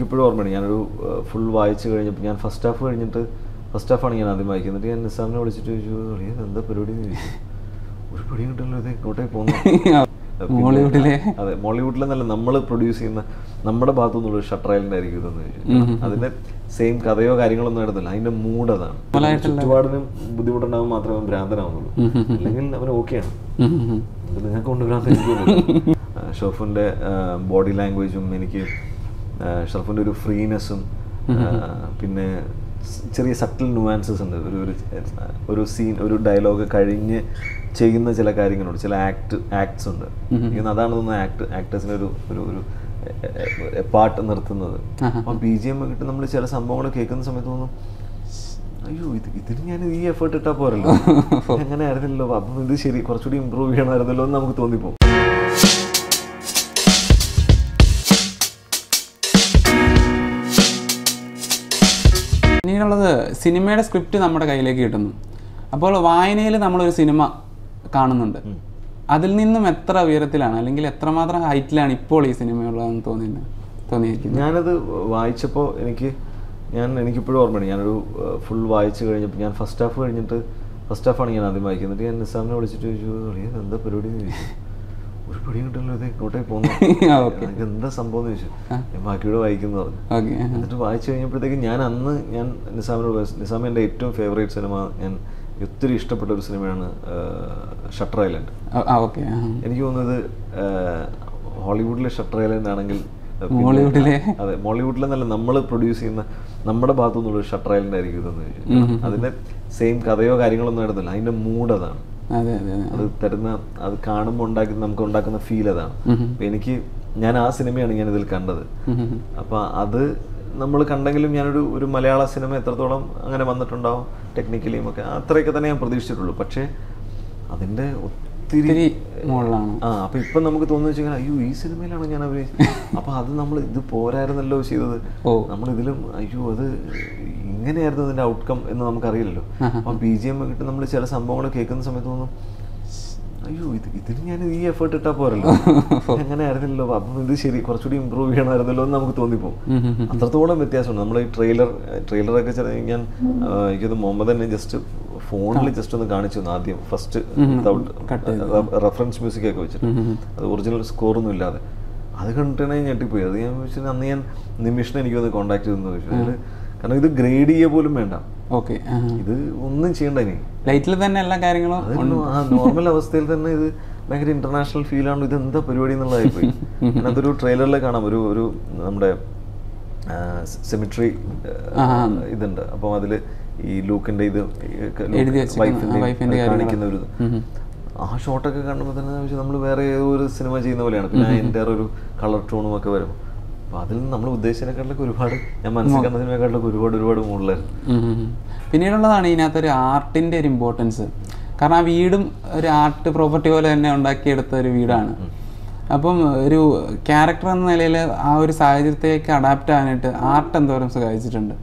എനിക്കിപ്പോഴും ഓർമ്മയുണ്ട് ഞാനൊരു ഫുൾ വായിച്ചു കഴിഞ്ഞപ്പോൾ ഞാൻ ഫസ്റ്റ് ഹാഫ് കഴിഞ്ഞിട്ട് ഫസ്റ്റ് ഹാഫാണ് ഞാൻ ആദ്യം വായിക്കുന്നത് ഞാൻ നിസാമിനെ വിളിച്ചിട്ട് ചോദിച്ചു "അളിയാ, ഇത് എന്താ പരിപാടി എന്ന് ചോദിച്ചു ഒരു പിടിയും കിട്ടല്ലോ ഇത് ഇങ്ങോട്ടേക്ക് പോകുന്നു മോളിവുഡിലെ അതെ മോളിവുഡിലെന്നല്ല നമ്മൾ പ്രൊഡ്യൂസ് ചെയ്യുന്ന നമ്മുടെ ഭാഗത്തു നിന്നുള്ള ഷട്ടർ ഐലൻഡ് ആയിരിക്കും ഇതെന്ന് ചോദിച്ചു അതിന്റെ സെയിം കഥയോ കാര്യങ്ങളൊന്നും ആയിരുന്നില്ല അതിന്റെ മൂഡ് അതാണ് ചുറ്റുപാടിനും ബുദ്ധിമുട്ടുണ്ടാകും മാത്രമേ അവൻ ഭ്രാന്തനാവുന്നുള്ളൂ അല്ലെങ്കിൽ അവൻ ഓക്കെയാണ് ഉം, ഉം, ഉം. ഇത് നിങ്ങൾക്ക് കൊണ്ട് ഭ്രാന്ത് ഷർഫിന്റെ ബോഡി ലാംഗ്വേജും എനിക്ക് ആ, ഷർഫിന്റെ ഒരു ഫ്രീനെസ്സും പിന്നെ സ് ചെറിയ സട്ടിൽ നുവാൻസസ് ഉണ്ട് ഒരു ഒരു ഒരു സീൻ ഒരു ഡയലോഗ് കഴിഞ്ഞ് ചെയ്യുന്ന ചില കാര്യങ്ങളുണ്ട് ചില ആക്ട് ആക്ട്സ് ഉണ്ട് എനിക്ക് തോന്നുന്നു അതാണ് തോന്നുന്നത് ആക്ട് ആക്ടേഴ്സിന് ഒരു ഒരു ഒരു പാട്ട് നിർത്തുന്നത് അപ്പം ബി ജി എം കിട്ടി നമ്മൾ ചില സംഭവങ്ങൾ കേൾക്കുന്ന സമയത്ത് തോന്നും അയ്യോ ഇത് ഇതിന് ഞാൻ ഈ എഫേർട്ട് ഇട്ടാൽ പോരല്ലോ അങ്ങനെ ആയിരുന്നല്ലോ അപ്പം ഇത് ശരി കുറച്ചുകൂടി ഇമ്പ്രൂവ് ചെയ്യണമായിരുന്നല്ലോ എന്ന് നമുക്ക് തോന്നിപ്പോ പിന്നീടുള്ളത് സിനിമയുടെ സ്ക്രിപ്റ്റ് നമ്മുടെ കയ്യിലേക്ക് കിട്ടുന്നു അപ്പോൾ വായനയിൽ നമ്മളൊരു സിനിമ കാണുന്നുണ്ട് അതിൽ നിന്നും എത്ര ഉയരത്തിലാണ് അല്ലെങ്കിൽ എത്രമാത്രം ഹൈറ്റിലാണ് ഇപ്പോൾ ഈ സിനിമയുള്ളതെന്ന് തോന്നിയിട്ട് തോന്നിയിരിക്കുന്നത് ഞാനത് വായിച്ചപ്പോൾ എനിക്ക് ഞാൻ എനിക്കിപ്പോഴും ഓർമ്മയുണ്ട് ഞാനൊരു ഫുൾ വായിച്ചു കഴിഞ്ഞപ്പോൾ ഞാൻ ഫസ്റ്റ് ഹാഫ് കഴിഞ്ഞിട്ട് ഫസ്റ്റ് ഹാഫാണ് ഞാൻ ആദ്യം വായിക്കുന്നത് ഞാൻ നിസാമിനെ വിളിച്ചിട്ട് ചോദിച്ചു "അളിയാ, ഇത് എന്താ പരിപാടി എന്ന് ചോദിച്ചു ഒരു പിടിയും കിട്ടല്ലോ ഇത് ഇങ്ങോട്ടേക്ക് പോകുന്നു ഓക്കെ ഇത് എന്താ സംഭവം എന്ന് ചോദിച്ചു ഞാൻ ബാക്കിയോട് വായിക്കുന്നു പറഞ്ഞു ഓക്കെ എന്നിട്ട് വായിച്ചു കഴിഞ്ഞപ്പോഴത്തേക്ക് ഞാൻ അന്ന് ഞാൻ നിസാമിനോട് പറഞ്ഞു, നിസാം എൻ്റെ ഏറ്റവും ഫേവറേറ്റ് സിനിമ ഞാൻ ഒത്തിരി ഇഷ്ടപ്പെട്ട ഒരു സിനിമയാണ് ഷട്ടർ ഐലൻഡ് ആ ഓക്കെ എനിക്ക് തോന്നുന്നത് ഹോളിവുഡിലെ ഷട്ടർ ഐലൻഡ് ആണെങ്കിൽ ആ, പിന്നെ- മോളിവുഡിലെ അതെ മോളിവുഡിലെന്നല്ല നമ്മൾ പ്രൊഡ്യൂസ് ചെയ്യുന്ന നമ്മുടെ ഭാഗത്തു നിന്നുള്ള ഷട്ടർ ഐലൻഡ് ആയിരിക്കും ഇതെന്ന് ചോദിച്ചു അതിന്റെ സെയിം കഥയോ കാര്യങ്ങളൊന്നും ആയിരുന്നില്ല അതിന്റെ മൂഡ് അതാണ് അതെ അതെ അതെ അത് തരുന്ന അത് കാണുമ്പോൾ ഉണ്ടാക്കുന്ന നമുക്ക് ഉണ്ടാക്കുന്ന ഫീൽ അതാണ് അപ്പൊ എനിക്ക് ഞാൻ ആ സിനിമയാണ് ഞാൻ ഇതിൽ കണ്ടത് ഉം, ഉം, ഉം. അപ്പൊ അത് നമ്മൾ കണ്ടെങ്കിലും ഞാനൊരു ഒരു മലയാള സിനിമ എത്രത്തോളം അങ്ങനെ വന്നിട്ടുണ്ടാവും ടെക്നിക്കലിയും ഒക്കെ അത്രയൊക്കെ തന്നെ ഞാൻ പ്രതീക്ഷിച്ചിട്ടുള്ളൂ പക്ഷേ അതിന്റെ ഒത്തിരി ഇത്തിരി മുകളിലാണ് ആ അപ്പൊ ഇപ്പൊ നമുക്ക് തോന്നുന്നു വെച്ചാൽ അയ്യോ ഈ സിനിമയിലാണ് ഞാൻ അഭിനയിച്ചത് അപ്പൊ അത് നമ്മൾ ഇത് പോരായിരുന്നല്ലോ ചെയ്തത് ഓ. നമ്മൾ ഇതിലും അയ്യോ അത് ഇങ്ങനെയായിരുന്നു ഇതിന്റെ ഔട്ട്കം എന്ന് നമുക്കറിയില്ലല്ലോ അപ്പൊ ബി ജി എം കിട്ടി നമ്മൾ ചില സംഭവങ്ങൾ കേൾക്കുന്ന സമയത്ത് തോന്നും അയ്യോ ഇത് ഇതിന് ഞാൻ ഈ എഫേർട്ട് ഇട്ടാൽ പോരല്ലോ അങ്ങനെ ആയിരുന്നല്ലോ അപ്പം ഇത് ശരി കുറച്ചുകൂടി ഇമ്പ്രൂവ് ചെയ്യണമായിരുന്നല്ലോ എന്ന് നമുക്ക് തോന്നിപ്പോ ഉം, ഉം, ഉം. അത്രത്തോളം വ്യത്യാസമുണ്ട് നമ്മൾ ഈ ട്രെയിലർ ട്രെയിലറൊക്കെ ചില ഞാൻ ആ, എനിക്കത് മുഹമ്മദ് തന്നെ ജസ്റ്റ് ഫോണിൽ ജസ്റ്റ് ഒന്ന് കാണിച്ചു തന്നു ആദ്യം ഫസ്റ്റ് റെഫറൻസ് മ്യൂസിക് ഒക്കെ വെച്ചിട്ട് അത് ഒറിജിനൽ സ്കോറൊന്നും ഇല്ലാതെ അത് കണ്ടിട്ടാണ് ഞാൻ ഞെട്ടിപ്പോയി അത് ഞാൻ വെച്ചാൽ അന്ന് ഞാൻ നിമിഷം എനിക്ക് ഒന്ന് കോൺടാക്ട് ചെയ്തെന്ന് ചോദിച്ചു അതില് കാരണം ഇത് ഗ്രേഡ് ചെയ്യുക പോലും വേണ്ട ഓക്കെ ഇത് ഒന്നും ചെയ്യണ്ട ഇനി ലൈറ്റിൽ തന്നെ എല്ലാ കാര്യങ്ങളും അത് ആ നോർമൽ അവസ്ഥയിൽ തന്നെ ഇത് ഭയങ്കര ഇന്റർനാഷണൽ ഫീൽ ആണ് ഇത് എന്താ പരിപാടി എന്നുള്ളതായിപ്പോയി അതിനകത്തൊരു ട്രെയിലറിൽ കാണാം ഒരു ഒരു നമ്മുടെ സെമിട്രി ഇതുണ്ട് അപ്പം അതിൽ ഈ ലൂക്കിന്റെ ഇത് എഴുതി വെച്ചേക്കുന്ന, ആ, wife ന്റെ കാണിക്കുന്ന ഒരു ഇത്. ആ ഷോട്ടൊക്കെ കാണുമ്പോൾ തന്നെ നമ്മൾ വേറെ ഏതോ ഒരു സിനിമ ചെയ്യുന്ന പോലെയാണ് പിന്നെ അതിൻ്റെ ഒരു കളർ ടോണും ഒക്കെ വരും അപ്പൊ അതിൽ നിന്ന് നമ്മൾ ഉദ്ദേശിച്ചതിനെക്കാട്ടിലൊക്കെ ഒരുപാട് ഞാൻ മനസ്സിൽ കണ്ട സിനിമയെക്കാട്ടിലൊക്കെ ഒരുപാട് ഒരുപാട് മുകളിലായിരുന്നു ഉം ഉം ഉം. പിന്നീടുള്ളതാണ് ഇതിനകത്തൊരു ആർട്ടിൻ്റെ ഒരു ഇമ്പോർട്ടൻസ് കാരണം ആ വീടും ഒരു ആർട്ട് പ്രോപ്പർട്ടി പോലെ തന്നെ ഉണ്ടാക്കിയെടുത്ത ഒരു വീടാണ് അപ്പം ഒരു ക്യാരക്ടർ എന്ന നിലയിൽ ആ ഒരു സാഹചര്യത്തേക്ക് അഡാപ്റ്റ് ആവാനായിട്ട് ആർട്ട് എന്തോരം സഹായിച്ചിട്ടുണ്ട്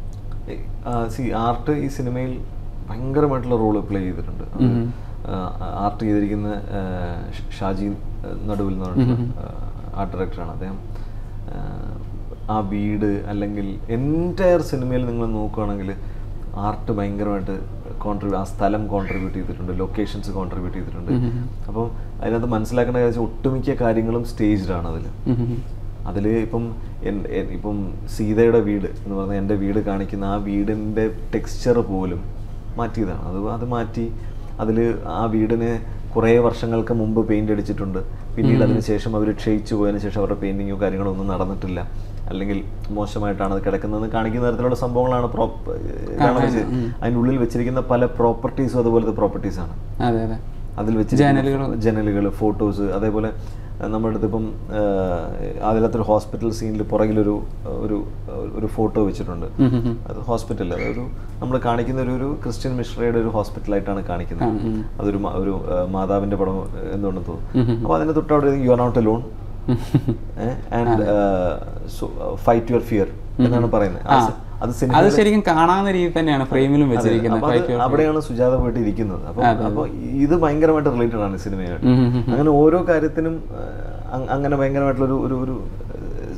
സി ആർട്ട് ഈ സിനിമയിൽ ഭയങ്കരമായിട്ടുള്ള റോള് പ്ലേ ചെയ്തിട്ടുണ്ട് ആർട്ട് ചെയ്തിരിക്കുന്ന ആ, ഷ- ഷാജി ആ, നടുവിൽ എന്ന് പറഞ്ഞിട്ടുള്ള ആർട്ട് ഡയറക്ടറാണ് അദ്ദേഹം ആ, ആ വീട് അല്ലെങ്കിൽ എൻറ്റയർ സിനിമയിൽ നിങ്ങൾ നോക്കുകയാണെങ്കിൽ ആർട്ട് ഭയങ്കരമായിട്ട് കോൺട്രിബ്യൂ ആ സ്ഥലം കോൺട്രിബ്യൂട്ട് ചെയ്തിട്ടുണ്ട് ലൊക്കേഷൻസ് കോൺട്രിബ്യൂട്ട് ചെയ്തിട്ടുണ്ട് അപ്പം അതിനകത്ത് മനസ്സിലാക്കേണ്ട കാര്യം വെച്ചാൽ ഒട്ടുമിക്ക കാര്യങ്ങളും സ്റ്റേജ്ഡാണ് അതിൽ ഉം ഉം ഉം. അതിൽ ഇപ്പം എൻ- എൻ- ഇപ്പം സീതയുടെ വീട് എന്ന് പറഞ്ഞാൽ എൻ്റെ വീട് കാണിക്കുന്ന ആ വീടിൻ്റെ ടെക്സ്ചർ പോലും മാറ്റിയതാണ് അത് അത് മാറ്റി അതിൽ ആ വീടിന് കുറേ വർഷങ്ങൾക്ക് മുമ്പ് പെയിന്റ് അടിച്ചിട്ടുണ്ട് പിന്നീട് അതിന് ശേഷം അവർ ക്ഷയിച്ചു പോയതിനു ശേഷം അവരുടെ പെയിന്റിങ്ങോ കാര്യങ്ങളോ ഒന്നും നടന്നിട്ടില്ല അല്ലെങ്കിൽ മോശമായിട്ടാണ് അത് കിടക്കുന്നതെന്ന് കാണിക്കുന്ന തരത്തിലുള്ള സംഭവങ്ങളാണ് പ്രോപ്പ ഇതാണ് വെച്ച് അതിൻ്റെ ഉള്ളിൽ വെച്ചിരിക്കുന്ന പല പ്രോപ്പർട്ടീസും അതുപോലത്തെ പ്രോപ്പർട്ടീസാണ് അതെ അതെ അതിൽ വെച്ചിരിക്കുന്ന ജനലുകൾ ഫോട്ടോസ് അതേപോലെ അഹ് നമ്മുടെ അടുത്ത് ഇപ്പം അതിലത്തൊരു ഹോസ്പിറ്റൽ സീനിൽ പുറകിലൊരു അഹ് ഒരു അഹ് ഒരു ഫോട്ടോ വെച്ചിട്ടുണ്ട് ഉം ഉം ഉം. അത് ഹോസ്പിറ്റൽ അതൊരു നമ്മൾ കാണിക്കുന്ന ഒരു ഒരു ക്രിസ്ത്യൻ മിഷണറിയുടെ ഒരു ഹോസ്പിറ്റലായിട്ടാണ് കാണിക്കുന്നത് അതൊരു മ- ഒരു അഹ് മാതാവിന്റെ പടം എന്തുകൊണ്ടെന്ന് തോന്നുന്നു അപ്പോൾ അതിന് തൊട്ടവിടെ you are not alone and fight your fear എന്നാണ് പറയുന്നത് ആ സ- അത് സിനിമ അത് ശരിക്കും കാണാവുന്ന രീതിയിൽ തന്നെയാണ് ഫ്രെയിമിലും വെച്ചിരിക്കുന്നത് അപ്പൊ അത് അവിടെയാണ് സുജാത പോയിട്ട് ഇരിക്കുന്നത് അപ്പൊ അപ്പൊ ഇത് ഭയങ്കരമായിട്ട് റിലേറ്റഡ് ആണ് ഈ സിനിമയായിട്ട് ഉം ഉം ഉം. അങ്ങനെ ഓരോ കാര്യത്തിനും ആ, അങ്- അങ്ങനെ ഭയങ്കരമായിട്ടുള്ള ഒരു ഒരു ഒരു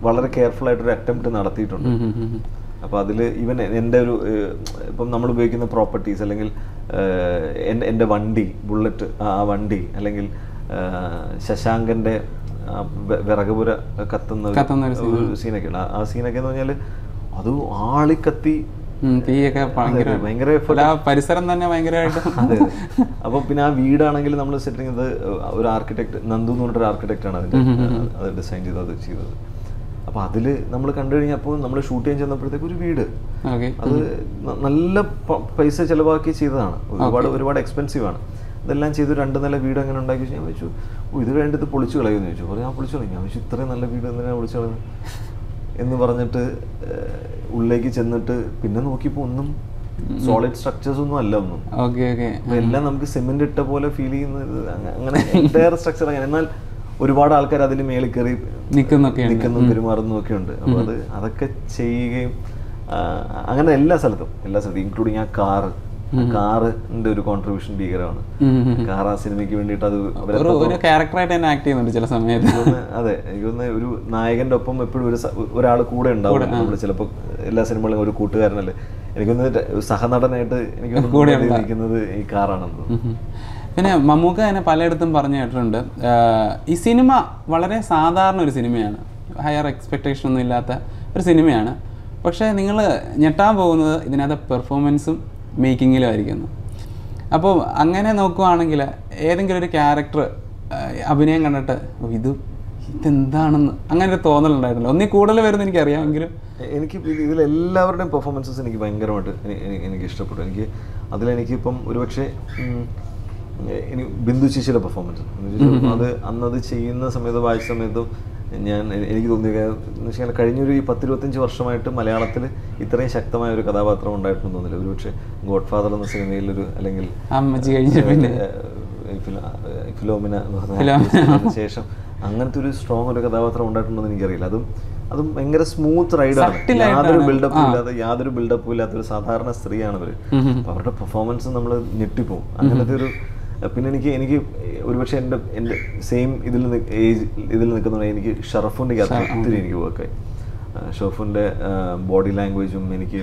വളരെ കെയർഫുൾ ആയിട്ടൊരു അറ്റംപ്റ്റ് നടത്തിയിട്ടുണ്ട് ഉം, ഉം, ഉം. അപ്പോൾ അതിൽ ഈവൻ എൻ്റെ ഒരു ഏഹ്, ഇപ്പം നമ്മൾ ഉപയോഗിക്കുന്ന പ്രോപ്പർട്ടീസ് അല്ലെങ്കിൽ ഏഹ്, എൻ്റെ എൻ്റെ വണ്ടി ബുള്ളറ്റ് ആ വണ്ടി അല്ലെങ്കിൽ ഏഹ്, ശശാങ്കൻ്റെ ആ വെ- വിറകുപുര കത്തുന്ന ഒരു- കത്തുന്ന ഒരു ഒരു സീനൊക്കെ ഉണ്ട് ആ- ആ സീനൊക്കെ എന്ന് പറഞ്ഞാൽ അത് ആളിക്കത്തി ഉം, തീയൊക്കെ ഭയങ്കര അതെ, ഭയങ്കര effort. അല്ല, ആ പരിസരം തന്നെ ഭയങ്കരമായിട്ട് അതെ അപ്പോൾ പിന്നെ ആ വീടാണെങ്കിൽ നമ്മൾ സെറ്റ് ചെയ്യുന്നത് ഒരു ആർക്കിടെക്ട് നന്ദു എന്ന് പറഞ്ഞിട്ടൊരു ആർക്കിടെക്ട് ആണ് അതിൻ്റെ അത് ഡിസൈൻ ചെയ്തത് അത് ചെയ്തത് അപ്പോൾ അതിൽ നമ്മൾ കണ്ടു കഴിഞ്ഞപ്പോൾ നമ്മൾ ഷൂട്ട് ചെയ്യാൻ ചെന്നപ്പോഴത്തേക്ക് ഒരു വീട് ഓക്കെ അത് ന- നല്ല പ- പൈസ ചിലവാക്കി ചെയ്തതാണ് ഒരുപാട് ഒരുപാട് എക്സ്പെൻസീവ് ആണ് ഇതെല്ലാം ചെയ്ത് രണ്ട് നില വീട് അങ്ങനെ ഉണ്ടാക്കി വെച്ച് ഞാൻ വെച്ചു ഓ ഇത് വേണ്ടി ഇത് പൊളിച്ചു കളയുമെന്ന് ചോദിച്ചു പറഞ്ഞു ഞാൻ പൊളിച്ചു കളയും ഞാൻ വെച്ചു ഇത്രയും നല്ല വീട് എന്തിനാണ് പൊളിച്ചു കളയുന്നത് എന്ന് പറഞ്ഞിട്ട് ഏഹ്, ഉള്ളിലേക്ക് ചെന്നിട്ട് പിന്നെ നോക്കിയപ്പോൾ ഒന്നും സോളിഡ് സ്ട്രക്ചേഴ്സ് ഒന്നും അല്ല ഒന്നും ഓക്കെ ഓക്കെ അപ്പൊ എല്ലാം നമുക്ക് സിമെന്റ് ഇട്ട പോലെ ഫീൽ ചെയ്യുന്നത് അങ്ങ- അങ്ങനെ എൻറ്റയർ സ്ട്രക്ചർ അങ്ങനെ എന്നാൽ ഒരുപാട് ആൾക്കാർ അതിന് മേളിൽ കയറി നിൽക്കുന്നൊക്കെ നിൽക്കുന്നു പെരുമാറുന്നു ഒക്കെ ഉണ്ട് അപ്പോൾ അത് അതൊക്കെ ചെയ്യുകയും ആ, അങ്ങനെ എല്ലാ സ്ഥലത്തും എല്ലാ സ്ഥലത്തും ഇൻക്ലൂഡിങ് ആ കാറ് കാറിന്റെ ഒരു കോൺട്രിബ്യൂഷൻ ഭീകരമാണ് കാർ ആ സിനിമയ്ക്ക് വേണ്ടിയിട്ട് അത് അവരെ ഒരു ഒരു ക്യാരക്ടറായിട്ട് തന്നെ ആക്ട് ചെയ്യുന്നുണ്ട് ചില സമയത്ത് എനിക്ക് തോന്നുന്നു- അതെ എനിക്ക് തോന്നുന്നു ഒരു നായകന്റെ ഒപ്പം എപ്പോഴും ഒരു ഒരാൾ കൂടെ ഉണ്ടാവും നമ്മൾ ചിലപ്പോൾ എല്ലാ സിനിമകളും ഒരു കൂട്ടുകാരനല്ലേ എനിക്കൊന്ന് സഹനടനായിട്ട് എനിക്ക് തോന്നുന്നു ഇരിക്കുന്നത് ഈ കാറാണെന്ന് തോന്നുന്നു ഉം. പിന്നെ മമ്മൂക്ക തന്നെ പലയിടത്തും പറഞ്ഞു കേട്ടിട്ടുണ്ട് ആഹ് ഈ സിനിമ വളരെ സാധാരണ ഒരു സിനിമയാണ് ഹയർ എക്സ്പെക്റ്റേഷൻ ഒന്നും ഇല്ലാത്ത ഒരു സിനിമയാണ് പക്ഷേ നിങ്ങൾ ഞെട്ടാൻ പോകുന്നത് ഇതിനകത്ത് പെർഫോമൻസും മേക്കിങ്ങിലും ആയിരിക്കുന്നു അപ്പോൾ അങ്ങനെ നോക്കുവാണെങ്കിൽ ഏതെങ്കിലും ഒരു ക്യാരക്ടർ അഭിനയം കണ്ടിട്ട് "ഓ, ഇത് ഇതെന്താണെന്ന് അങ്ങനെ ഒരു തോന്നലുണ്ടായിട്ടില്ല ഒന്നീ കൂടുതൽ വരുന്ന എനിക്കറിയാമെങ്കിലും എനിക്ക് ഇത് ഇതിൽ എല്ലാവരുടെയും പെർഫോമൻസസ് എനിക്ക് ഭയങ്കരമായിട്ട് എനി- എനി- എനിക്ക് ഇഷ്ടപ്പെട്ടു എനിക്ക് അതിലെനിക്കിപ്പം ഒരുപക്ഷെ ഉം, എനിക്ക് ബിന്ദു ചേച്ചിയുടെ പെർഫോമൻസ് അത് അന്നത് ചെയ്യുന്ന സമയത്ത് വായിച്ച സമയത്തും ഞാൻ എ- എനിക്ക് തോന്നിയ കാര്യം എന്ന് വെച്ചാൽ കഴിഞ്ഞൊരു ഈ പത്തിരുപത്തഞ്ച് വർഷമായിട്ട് മലയാളത്തിൽ ഇത്രയും ശക്തമായ ഒരു കഥാപാത്രം ഉണ്ടായിട്ടുണ്ടെന്ന് തോന്നില്ല ഒരുപക്ഷെ ഗോഡ് ഫാദർ എന്ന സിനിമയിലൊരു അല്ലെങ്കിൽ അമ്മച്ചി കഴിഞ്ഞ പിന്നെ ഏഹ് ഫിലോ- ഏഹ് ഫിലോമിന എന്ന് പറഞ്ഞ actress ശേഷം അങ്ങനത്തെ ഒരു സ്ട്രോങ് ഒരു കഥാപാത്രം ഉണ്ടായിട്ടുണ്ടെന്ന് എനിക്കറിയില്ല അതും അതും ഭയങ്കര സ്മൂത്ത് റൈഡാണ് Subtle യാതൊരു ആയിട്ടാണ്. ബിൽഡപ്പും ഇല്ലാതെ യാതൊരു ബിൽഡപ്പും ഇല്ലാത്ത ഒരു സാധാരണ സ്ത്രീയാണ് അവര് അപ്പൊ അവരുടെ പെർഫോമൻസ് നമ്മൾ ഞെട്ടിപ്പോവും അങ്ങനത്തെ ഒരു പിന്നെ എനിക്ക് എനിക്ക് ഒരുപക്ഷെ എൻ്റെ എൻ്റെ സെയിം ഇതിൽ ഏജ് ഇതിൽ നിൽക്കുന്ന എനിക്ക് ഷറഫുൻ്റെ അകത്ത് ഒത്തിരി എനിക്ക് വർക്കായി ഷറഫുൻ്റെ ബോഡി ലാംഗ്വേജും എനിക്ക്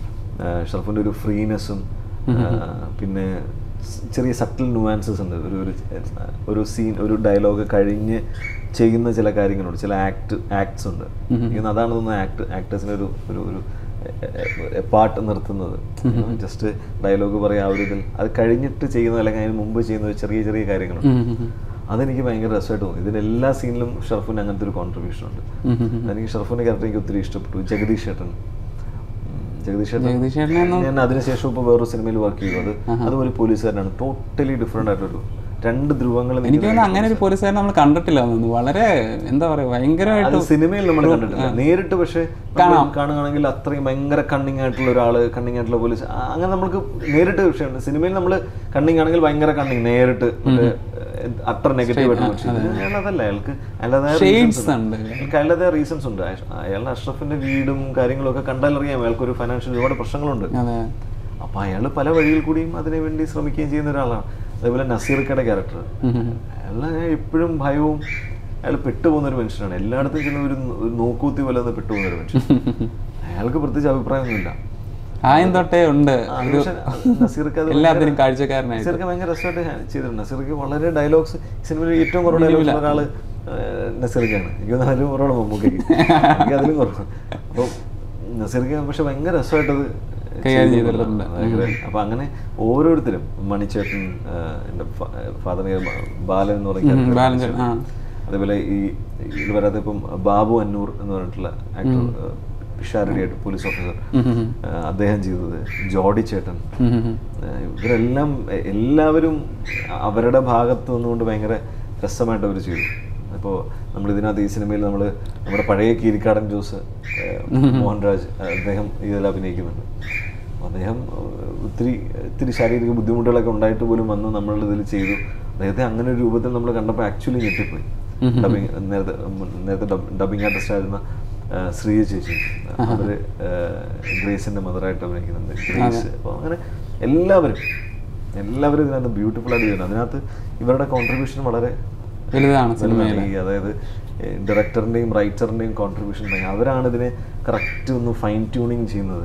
ഷറഫുൻ്റെ ഒരു ഫ്രീനെസ്സും പിന്നെ സ് ചെറിയ സട്ടിൽ നുവാൻസസ് ഉണ്ട് ഒരു ഒരു ഒരു സീൻ ഒരു ഡയലോഗ് കഴിഞ്ഞ് ചെയ്യുന്ന ചില കാര്യങ്ങളുണ്ട് ചില ആക്ട് ആക്ട്സ് ഉണ്ട് എനിക്ക് തോന്നുന്നു അതാണ് തോന്നുന്നത് ആക്ട് ആക്ടേഴ്സിന് ഒരു ഒരു ഒരു പാട്ട് നിർത്തുന്നത് ജസ്റ്റ് ഡയലോഗ് പറയാ ആ ഒരു ഇതിൽ അത് കഴിഞ്ഞിട്ട് ചെയ്യുന്ന അല്ലെങ്കിൽ അതിന് മുമ്പ് ചെയ്യുന്ന ഒരു ചെറിയ ചെറിയ കാര്യങ്ങളുണ്ട് ഉം, ഉം, ഉം. അതെനിക്ക് ഭയങ്കര രസമായിട്ട് തോന്നി ഇതിന് എല്ലാ സീനിലും ഷർഫിന് അങ്ങനത്തെ ഒരു കോൺട്രിബ്യൂഷൻ ഉണ്ട് ഉം, ഉം, ഉം. എനിക്ക് ഷർഫിന്റെ ക്യാരക്ടർ എനിക്ക് ഒത്തിരി ഇഷ്ടപ്പെട്ടു ജഗദീഷ് ചേട്ടൻ ഉം, ജഗദീഷ് ചേട്ടൻ ജഗദീഷ് ചേട്ടനൊന്നും ഞാൻ അതിനുശേഷം ഇപ്പോൾ വേറൊരു സിനിമയിൽ വർക്ക് ചെയ്തു അത് അതുപോലെ പോലീസുകാരനാണ് ടോട്ടലി ഡിഫറെൻ്റ് ആയിട്ടൊരു രണ്ട് ധ്രുവങ്ങൾ എനിക്ക് തോന്നുന്നു അങ്ങനെ ഒരു പോലീസുകാരനെ നമ്മൾ കണ്ടിട്ടില്ല തോന്നുന്നു വളരെ എന്താ പറയാ അത് ഭയങ്കരമായിട്ട് സിനിമയിൽ നമ്മൾ കണ്ടിട്ടില്ല നേരിട്ട് പക്ഷേ നമ്മൾ കാണുകയാണെങ്കിൽ അത്രയും ഭയങ്കര കണ്ണിങ് ആയിട്ടുള്ള ഒരാള് കണ്ണിങ് ആയിട്ടുള്ള പോലീസ് ആ, അങ്ങനെ നമുക്ക് നേരിട്ട് വിഷയമുണ്ട് സിനിമയിൽ നമ്മൾ കണ്ണിങ് ആണെങ്കിൽ ഭയങ്കര കണ്ണിങ് നേരിട്ട് അത്ര നെഗറ്റീവ് ആയിട്ട് പക്ഷേ അയാൾ അതല്ല അയാൾക്ക് അയാളുടേതായ reasons ഷെയ്ഡ്സ് ഉണ്ട് അയാൾക്ക് അയാളുടേതായ റീസൺസ് ഉണ്ട് അയ- അയാളുടെ അഷ്റഫിന്റെ വീടും കാര്യങ്ങളും ഒക്കെ കണ്ടാൽ അറിയാം അയാൾക്ക് ഒരു ഫൈനാൻഷ്യൽ ഒരുപാട് പ്രശ്നങ്ങളുണ്ട് അതെ അപ്പൊ അയാൾ പല വഴിയിൽ കൂടിയും അതിനു വേണ്ടി ശ്രമിക്കുകയും ചെയ്യുന്ന ഒരാളാണ് അതേപോലെ നസീർക്കയുടെ ക്യാരക്ടർ ഉം, ഉം. അയാളെ ഞാൻ എപ്പോഴും ഭയവും അയാൾ പെട്ടുപോകുന്ന ഒരു മനുഷ്യനാണ് എല്ലായിടത്തും ചെന്ന് ഒരു ഒരു നോക്കൂത്തി പോലെ ഒന്ന് പെട്ടുപോകുന്ന ഒരു മനുഷ്യൻ അയാൾക്ക് പ്രത്യേകിച്ച് അഭിപ്രായമൊന്നുമില്ല ആയം തൊട്ടേ ഉണ്ട് ആ, പക്ഷേ നസീർക്ക് അത് എല്ലാത്തിനും കാഴ്ചക്കാരനായിട്ട് നസീർക്ക് ഭയങ്കര രസമായിട്ട് ഹാ- ചെയ്തിട്ടുണ്ട് നസീർക്ക് വളരെ ഡയലോഗ്സ് സിനിമയിൽ ഏറ്റവും കുറവ് ഡയലോഗ്സ് ഒരാള് ഏഹ്, നസീർക്കാണ് എനിക്ക് തോന്നുന്നു അതിലും കുറവാണ് മമ്മൂക്കയ്ക്ക് എനിക്ക് അതിലും കുറവ് അപ്പോൾ നസീർക്ക് പക്ഷെ ഭയങ്കര രസമായിട്ടത് കൈകാര്യം ചെയ്തു ചെയ്തിട്ടുണ്ട്. ഭയങ്കര അപ്പൊ അങ്ങനെ ഓരോരുത്തരും മണിച്ചേട്ടൻ ഏഹ്, എൻ്റെ ഫാദർ ബാലൻ എന്ന് പറയുന്ന character ബാലൻ ചേട്ടൻ, ആ. അതേപോലെ ഈ ഇത് വരാതെ ഇപ്പം ബാബു അന്നൂർ എന്ന് പറഞ്ഞിട്ടുള്ള ആക്ടർ പിഷാരടിയായിട്ട് പോലീസ് ഓഫീസർ ഉം, ഉം, ഉം. അദ്ദേഹം ചെയ്തത് ജോഡി ചേട്ടൻ ഉം, ഉം, ഉം. ഏഹ് ഇവരെല്ലാം എ- എല്ലാവരും അവരുടെ ഭാഗത്ത് നിന്നുകൊണ്ട് ഭയങ്കര രസമായിട്ട് അവർ ചെയ്തു അപ്പോൾ നമ്മൾ ഇതിനകത്ത് ഈ സിനിമയിൽ നമ്മൾ നമ്മുടെ പഴയ കീരിക്കാടൻ ജോസ് ഏഹ് മോഹൻരാജ് ഏഹ് അദ്ദേഹം ഇതിൽ അഭിനയിക്കുന്നുണ്ട് അപ്പോൾ അദ്ദേഹം ഏഹ് ഒത്തിരി ഒത്തിരി ശാരീരിക ബുദ്ധിമുട്ടുകളൊക്കെ ഉണ്ടായിട്ട് പോലും വന്ന് നമ്മൾ ഇതിൽ ചെയ്തു അദ്ദേഹത്തെ അങ്ങനെ ഒരു രൂപത്തിൽ നമ്മൾ കണ്ടപ്പോൾ ആക്ച്വലി ഞെട്ടിപ്പോയി ഡബിങ് നേരത്തെ മുൻ- നേരത്തെ ഡബിങ് ആർട്ടിസ്റ്റ് ആയിരുന്ന ഏഹ് ശ്രീയ ചേച്ചി അവര് ഏഹ് ഗ്രേസിന്റെ മദറായിട്ട് അഭിനയിക്കുന്നുണ്ട് ഗ്രേസ് അപ്പോൾ അങ്ങനെ എല്ലാവരും എല്ലാവരും ഇതിനകത്ത് ബ്യൂട്ടിഫുൾ ആയിട്ട് ചെയ്യുന്നു അതിനകത്ത് ഇവരുടെ കോൺട്രിബ്യൂഷൻ വളരെ വലുതാണ് സിനിമയിൽ ഈ അതായത് ഡയറക്ടറിന്റെയും റൈറ്ററിന്റെയും കോൺട്രിബ്യൂഷൻ അവരാണ് ഇതിനെ കറക്റ്റ് ഒന്ന് ഫൈൻ ട്യൂണിങ് ചെയ്യുന്നത്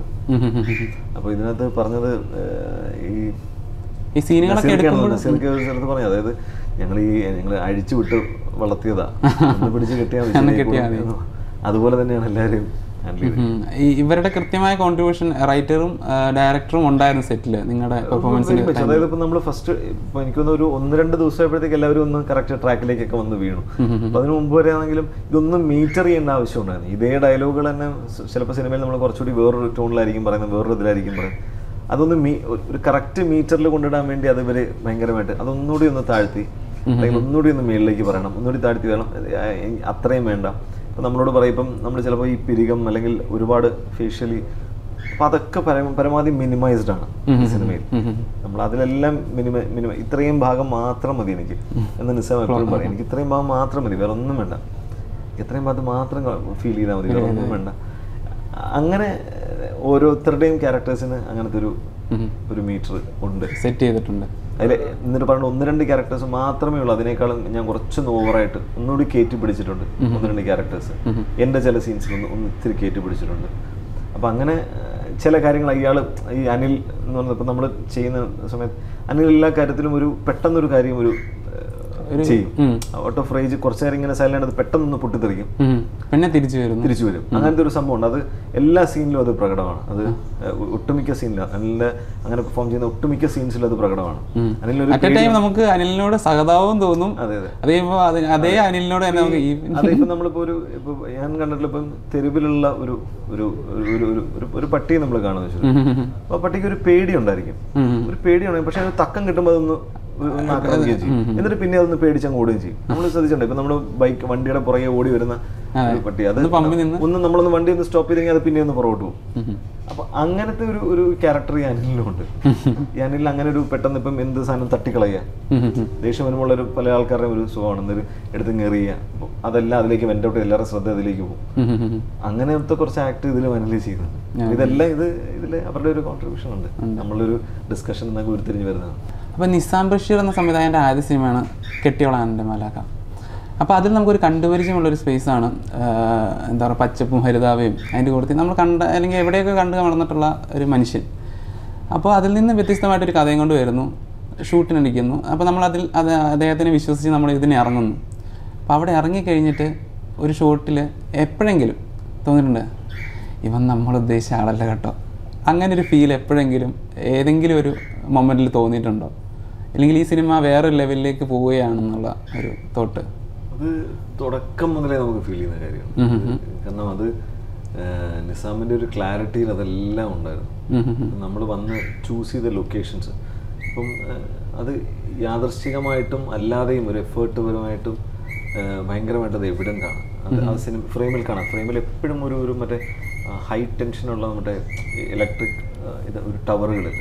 അപ്പോൾ ഇതിനകത്ത് പറഞ്ഞത് ഏഹ്, ഈ ഈ സീനുകളൊക്കെ എടുക്കുമ്പോൾ നസീർക്ക് ഒരു സ്ഥലത്ത് പറഞ്ഞു അതായത് ഞങ്ങൾ ഈ ഞങ്ങൾ അഴിച്ചു വിട്ട് വളർത്തിയതാ ഒന്ന് പിടിച്ച് കെട്ടിയാൽ മതി, ഒന്ന് ശരിയായി കെട്ടിയാൽ പോകും. അതുപോലെ തന്നെയാണ് എല്ലാവരും ഹാൻഡിൽ ചെയ്തത് ഉം. ഈ ഇവരുടെ കൃത്യമായ കോൺട്രിബ്യൂഷൻ റൈറ്ററും ഡയറക്ടറും ഉണ്ടായിരുന്നു സെറ്റിൽ നിങ്ങളുടെ പെർഫോമൻസിന് Very much. അതായത് ഇപ്പൊ നമ്മൾ ഫസ്റ്റ് ഇപ്പൊ എനിക്കൊന്ന് ഒരു ഒന്ന് രണ്ട് ദിവസമായപ്പോഴത്തേക്ക് എല്ലാവരും ഒന്ന് കറക്റ്റ് ട്രാക്കിലേക്കൊക്കെ വന്ന് വീണു അപ്പൊ അതിന് മുമ്പ് വരെ ആണെങ്കിലും ഇതൊന്നും മീറ്റർ ചെയ്യേണ്ട ആവശ്യമുണ്ടായിരുന്നു ഇതേ ഡയലോഗുകൾ തന്നെ ചിലപ്പോൾ സിനിമയിൽ നമ്മൾ കുറച്ചുകൂടി വേറൊരു ടോണിലായിരിക്കും പറയുന്നത് വേറൊരു ഇതിലായിരിക്കും പറയുന്നത് അതൊന്ന് മീ ഒരു കറക്റ്റ് മീറ്ററിൽ കൊണ്ടിടാൻ വേണ്ടി അത് ഇവര് ഭയങ്കരമായിട്ട് അതൊന്നുകൂടി ഒന്ന് താഴ്ത്തി അല്ലെങ്കിൽ ഒന്നുകൂടി ഒന്ന് മേളിലേക്ക് പറയണം ഒന്നുകൂടി താഴ്ത്തി വേണം അത്രയും വേണ്ട ഇപ്പം നമ്മളോട് പറയും ഇപ്പം നമ്മൾ ചിലപ്പോൾ ഈ പിരികം അല്ലെങ്കിൽ ഒരുപാട് ഫേഷ്യലി അപ്പം അതൊക്കെ പരമ- പരമാവധി മിനിമൈസ്ഡ് ആണ് ഈ സിനിമയിൽ നമ്മൾ അതിലെല്ലാം മിനിമ മിനിമ ഇത്രയും ഭാഗം മാത്രം മതി എനിക്ക് എന്ന് നിസ്സാം എപ്പോഴും പറയും എനിക്ക് ഇത്രയും ഭാഗം മാത്രം മതി വേറെ ഒന്നും വേണ്ട ഇത്രയും ഭാഗത്ത് മാത്രം ഫീൽ ചെയ്താൽ മതി വേറെ ഒന്നും വേണ്ട അങ്ങനെ ഏഹ്, ഓരോരുത്തരുടെയും ക്യാരക്ടേഴ്സിന് അങ്ങനത്തെ ഒരു ഒരു മീറ്റർ ഉണ്ട് സെറ്റ് ചെയ്തിട്ടുണ്ട് അതിൽ എന്നിട്ട് പറഞ്ഞ ഒന്ന് രണ്ട് ക്യാരക്ടേഴ്സ് മാത്രമേ ഉള്ളൂ അതിനേക്കാളും ഞാൻ കുറച്ചൊന്ന് ഓവറായിട്ട് ഒന്നുകൂടി കയറ്റി പിടിച്ചിട്ടുണ്ട് ഒന്ന് രണ്ട് ക്യാരക്ടേഴ്സ് എൻ്റെ ചില സീൻസിൽ ഒന്ന് ഒന്ന് ഇത്തിരി കയറ്റി പിടിച്ചിട്ടുണ്ട് അപ്പം അങ്ങനെ ഏഹ്, ചില കാര്യങ്ങൾ അയാൾ ഈ അനിൽ എന്ന് പറയുന്നത് ഇപ്പം നമ്മൾ ചെയ്യുന്ന സമയത്ത് അനിൽ എല്ലാ കാര്യത്തിലും ഒരു പെട്ടെന്നൊരു കാര്യം ഒരു ഏഹ്, ചെയ്യും ഔട്ട് ഓഫ് റേജ് കുറച്ച് നേരം ഇങ്ങനെ സൈലൻ്റ് അത് പെട്ടെന്നൊന്ന് പൊട്ടിത്തെറിക്കും ഉം. പിന്നെ തിരിച്ചു വരുന്നു തിരിച്ചു വരും അങ്ങനത്തെ ഒരു സംഭവം ഉണ്ട് അത് എല്ലാ സീനിലും അത് പ്രകടമാണ് അത് ഏഹ്, ഒട്ടുമിക്ക സീനിലും അനിലിന്റെ അങ്ങനെ പെർഫോം ചെയ്യുന്ന ഒട്ടുമിക്ക സീൻസിലും അത് പ്രകടമാണ് അനിലൊരു അറ്റ് എ ടൈം നമുക്ക് അനിലിനോട് സഹതാപവും തോന്നും അതെ അതെ അത് കഴിയുമ്പോൾ അത് അതേ അനിലിനോട് തന്നെ നമുക്ക് ഈ അതെ ഇപ്പൊ നമ്മളിപ്പോ ഒരു ഇപ്പൊ ഞാൻ കണ്ടിട്ടുള്ള ഇപ്പം തെരുവിലുള്ള ഒരു ഒരു ഒരു ഒരു ഒരു ഒരു ഒരു പട്ടിയെ നമ്മൾ കാണുന്നത് വെച്ചാൽ അപ്പൊ ആ പട്ടിക്ക് ഒരു പേടി ഉണ്ടായിരിക്കും ഒരു പേടിയാണ് പക്ഷെ അത് തക്കം കിട്ടുമ്പോൾ അതൊന്ന് ഒരു- ഒന്ന് ആക്രമിക്കുകയും ചെയ്യും എന്നിട്ട് പിന്നെ അതൊന്ന് പേടിച്ചങ്ങ് ഓടുകയും ചെയ്യും നമ്മൾ ശ്രദ്ധിച്ചിട്ടുണ്ട് ഇപ്പൊ നമ്മുടെ ബൈക്ക് വണ്ടിയുടെ പുറകെ ഓടി വരുന്ന ഒരു പട്ടി അത് ഒന്ന് പമ്പിൽ നിന്ന് ഒന്ന് നമ്മളൊന്ന് വണ്ടി ഒന്ന് സ്റ്റോപ്പ് ചെയ്തെങ്കിൽ അത് പിന്നെ ഒന്ന് പുറകോട്ട് പോകും അപ്പൊ അങ്ങനത്തെ ഒരു ഒരു ക്യാരക്ടർ ഈ അനിലിനുണ്ട് ഈ അനിലിൽ അങ്ങനെ ഒരു പെട്ടെന്ന് ഇപ്പം എന്ത് സാധനം തട്ടിക്കളയുക ദേഷ്യം വരുമ്പോൾ ഒരു പല ആൾക്കാരുടെയും ഒരു സുഖമാണ് എന്നൊരു എടുത്ത് കയറിയ അതെല്ലാം അതിലേക്ക് വെൻ്റ് ഔട്ട് എല്ലാവരുടെ ശ്രദ്ധ അതിലേക്ക് പോകും അങ്ങനത്തെ കുറച്ച് ആക്ട് ഇതിൽ മനസ്സിൽ ചെയ്യുന്നുണ്ട് ഇതെല്ലാം ഇത് ഇതിൽ അവരുടെ ഒരു കോൺട്രിബ്യൂഷൻ ഉണ്ട് നമ്മളൊരു ഡിസ്കഷൻ എന്നൊക്കെ ഉരുത്തിരിഞ്ഞ് വരുന്നതാണ് അപ്പോൾ നിസാം ബഷീർ എന്ന സംവിധായകൻ്റെ ആദ്യ സിനിമയാണ് കെട്ടിയോളാൻ്റെ മലാക്ക അപ്പോൾ അതിൽ നമുക്കൊരു കണ്ടുപരിചയമുള്ളൊരു സ്പേസാണ് എന്താ പറയുക പച്ചപ്പും ഹരിതാവയും അതിൻ്റെ കൂട്ടത്തിൽ നമ്മൾ കണ്ട അല്ലെങ്കിൽ എവിടെയൊക്കെ കണ്ട് വളർന്നിട്ടുള്ള ഒരു മനുഷ്യൻ അപ്പോൾ അതിൽ നിന്ന് വ്യത്യസ്തമായിട്ടൊരു കഥയും കൊണ്ട് വരുന്നു ഷൂട്ടിനടിക്കുന്നു അപ്പോൾ നമ്മൾ അതിൽ അത് അദ്ദേഹത്തിനെ വിശ്വസിച്ച് നമ്മൾ ഇതിന് ഇറങ്ങുന്നു അപ്പോൾ അവിടെ ഇറങ്ങിക്കഴിഞ്ഞിട്ട് ഒരു ഷോട്ടിൽ എപ്പോഴെങ്കിലും തോന്നിയിട്ടുണ്ട് ഇവൻ നമ്മൾ ഉദ്ദേശിച്ച ആളല്ല കേട്ടോ അങ്ങനെ ഒരു ഫീൽ എപ്പോഴെങ്കിലും ഏതെങ്കിലും ഒരു മൊമെൻറ്റിൽ തോന്നിയിട്ടുണ്ടോ അല്ലെങ്കിൽ ഈ സിനിമ വേറൊരു ലെവലിലേക്ക് പോവുകയാണെന്നുള്ള ഒരു തോട്ട് അത് തുടക്കം മുതലേ നമുക്ക് ഫീൽ ചെയ്യുന്ന കാര്യമാണ് കാരണം അത് ഏഹ്, നിസാമിന്റെ ഒരു ക്ലാരിറ്റിയിൽ അതെല്ലാം ഉണ്ടായിരുന്നു നമ്മൾ വന്ന് ചൂസ് ചെയ്ത ലൊക്കേഷൻസ് അപ്പം ഏഹ്, അത് യാദർശികമായിട്ടും അല്ലാതെയും ഒരു എഫേർട്ട് പരമായിട്ടും ഏഹ്, ഭയങ്കരമായിട്ട് അത് എവിഡൻ്റ് ആണ് അത് ആ സിനിമ ഫ്രെയിമിൽ കാണാം ഫ്രെയിമിൽ എപ്പോഴും ഒരു ഒരു മറ്റേ ഹൈ ടെൻഷനുള്ള മറ്റേ ഇലക്ട്രിക് ഇത് ഒരു ടവറുകളില്ലേ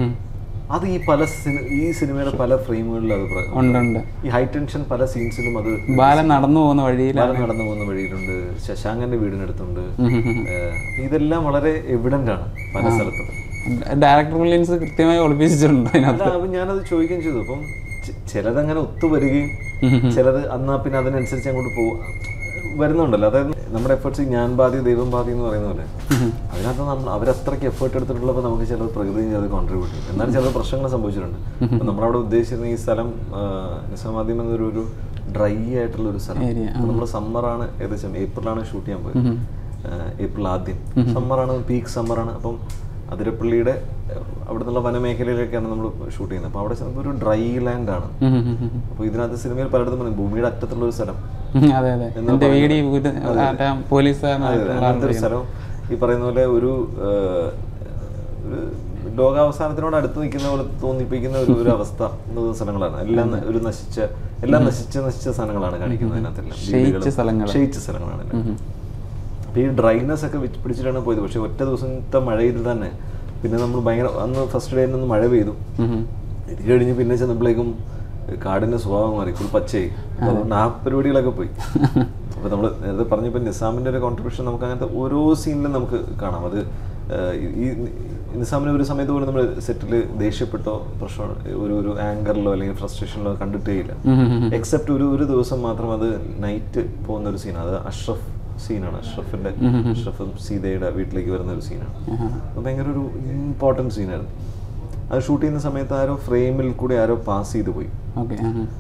അത് ഈ പല സിനി- ഈ സിനിമയുടെ പല ഫ്രെയിമുകളിലും അത് പ്ര- ഉണ്ട് ഉണ്ട് ഈ ഹൈ ടെൻഷൻ പല സീൻസിലും അത് ബാലൻ നടന്നു പോകുന്ന വഴിയിൽ ബാലൻ നടന്നു പോകുന്ന വഴിയിലുണ്ട് ശശാങ്കന്റെ വീടിനടുത്തുണ്ട് ഏഹ്, ഇതെല്ലാം വളരെ എവിഡന്റ് ആണ് പല സ്ഥലത്തും ഡയറക്ടർ മില്യൻസ് കൃത്യമായി ഒളിപ്പിച്ചിട്ടുണ്ട് അതിനകത്ത് അല്ല അപ്പൊ ഞാനത് ചോദിക്കുകയും ചെയ്തു അപ്പം ചി- ചിലതങ്ങനെ ഒത്തുവരികയും ചിലത് എന്നാ പിന്നെ അതിനനുസരിച്ച് അങ്ങോട്ട് പോകും വരുന്നുണ്ടല്ലോ അതായത് നമ്മുടെ എഫേർട്സ് ഞാൻ ബാധി ദൈവം ബാധി എന്ന് പറയുന്ന പോലെ അതിനകത്ത് നമ്മൾ അവരത്രയ്ക്ക് എഫേർട്ട് എടുത്തിട്ടുള്ളപ്പോൾ നമുക്ക് ചിലത് പ്രകൃതിയും ചിലത് കോൺട്രിബ്യൂട്ട് ചെയ്യും എന്നാലും ചില പ്രശ്നങ്ങൾ സംഭവിച്ചിട്ടുണ്ട് അപ്പം നമ്മളവിടെ ഉദ്ദേശിച്ചിരുന്ന ഈ സ്ഥലം നിസാമാദ്യം എന്നൊരു ഒരു ഡ്രൈ ആയിട്ടുള്ള ഒരു സ്ഥലം Area, നമ്മൾ സമ്മറാണ് ഏകദേശം ഏപ്രിലാണ് ഷൂട്ട് ചെയ്യാൻ പോയത് ഏഹ് ഏപ്രിൽ ആദ്യം സമ്മറാണ് പീക്ക് സമ്മറാണ് അപ്പം അതിരപ്പള്ളിയുടെ ഏഹ് അവിടെ നിന്നുള്ള വനമേഖലയിലേക്കാണ് നമ്മൾ ഷൂട്ട് ചെയ്യുന്നത് അപ്പോൾ അവിടെ ചെന്നപ്പോൾ ഒരു ഡ്രൈ ലാൻഡ് ആണ് അപ്പോൾ ഇതിനകത്ത് സിനിമയിൽ പലയിടത്തും പറഞ്ഞു ഭൂമിയുടെ അറ്റത്തുള്ള ഒരു സ്ഥലം ഉം, അതെ അതെ എന്റെ വീടി പോലീസുകാരനായിട്ടുള്ള അങ്ങനത്തെ ഒരു സ്ഥലം ഈ പറയുന്ന പോലെ ഒരു ഏഹ്, ഒരു ലോകാവസാനത്തിനോട് അടുത്ത് നിൽക്കുന്ന പോലെ തോന്നിപ്പിക്കുന്ന ഒരു ഒരു അവസ്ഥ എന്ന സ്ഥലങ്ങളാണ് എല്ലാം ന- ഒരു നശിച്ച എല്ലാം നശിച്ച നശിച്ച സ്ഥലങ്ങളാണ് കാണിക്കുന്നത് അതിനകത്തെല്ലാം ക്ഷയിച്ച സ്ഥലങ്ങൾ. ക്ഷയിച്ച സ്ഥലങ്ങളാണ് എല്ലാം. അപ്പൊ ഈ ഡ്രൈനെസ് ഒക്കെ വെച്ച് പിടിച്ചിട്ടാണ് പോയത് പക്ഷെ ഒറ്റ ദിവസത്തെ മഴ ചെയ്ത് തന്നെ പിന്നെ നമ്മൾ ഭയങ്കര അന്ന് ഫസ്റ്റ് ഡേ ഒന്ന് മഴ പെയ്തു ഇത് കഴിഞ്ഞ് പിന്നെ ചെന്നപ്പോഴേക്കും കാടിന്റെ സ്വഭാവം മാറി ഫുൾ പച്ചയായി അപ്പൊ അതുകൊണ്ട് ആ പരിപാടികളൊക്കെ പോയി അപ്പൊ നമ്മൾ നേരത്തെ പറഞ്ഞപ്പോൾ നിസാമിന്റെ ഒരു കോൺട്രിബ്യൂഷൻ നമുക്ക് അങ്ങനത്തെ ഓരോ സീനിലും നമുക്ക് കാണാം അത് ഏഹ്, ഈ നിസാമിനെ ഒരു സമയത്ത് പോലും നമ്മൾ സെറ്റിൽ ദേഷ്യപ്പെട്ടോ പ്രശ്നം ഒരു ഒരു ആങ്കറിലോ അല്ലെങ്കിൽ ഫ്രസ്ട്രേഷനിലോ കണ്ടിട്ടേ ഇല്ല എക്സെപ്റ്റ് ഒരു ഒരു ദിവസം മാത്രം അത് നൈറ്റ് പോകുന്ന ഒരു സീനാണ് അത് അഷ്റഫ് സീനാണ് അഷ്റഫിന്റെ അഷ്റഫും സീതയുടെ വീട്ടിലേക്ക് വരുന്ന ഒരു സീനാണ് അത് ഭയങ്കര ഒരു ഇമ്പോർട്ടൻറ്റ് സീനായിരുന്നു അത് ഷൂട്ട് ചെയ്യുന്ന സമയത്ത് ആരോ ഫ്രെയിമിൽ കൂടി ആരോ പാസ് ചെയ്ത് പോയി ഓക്കെ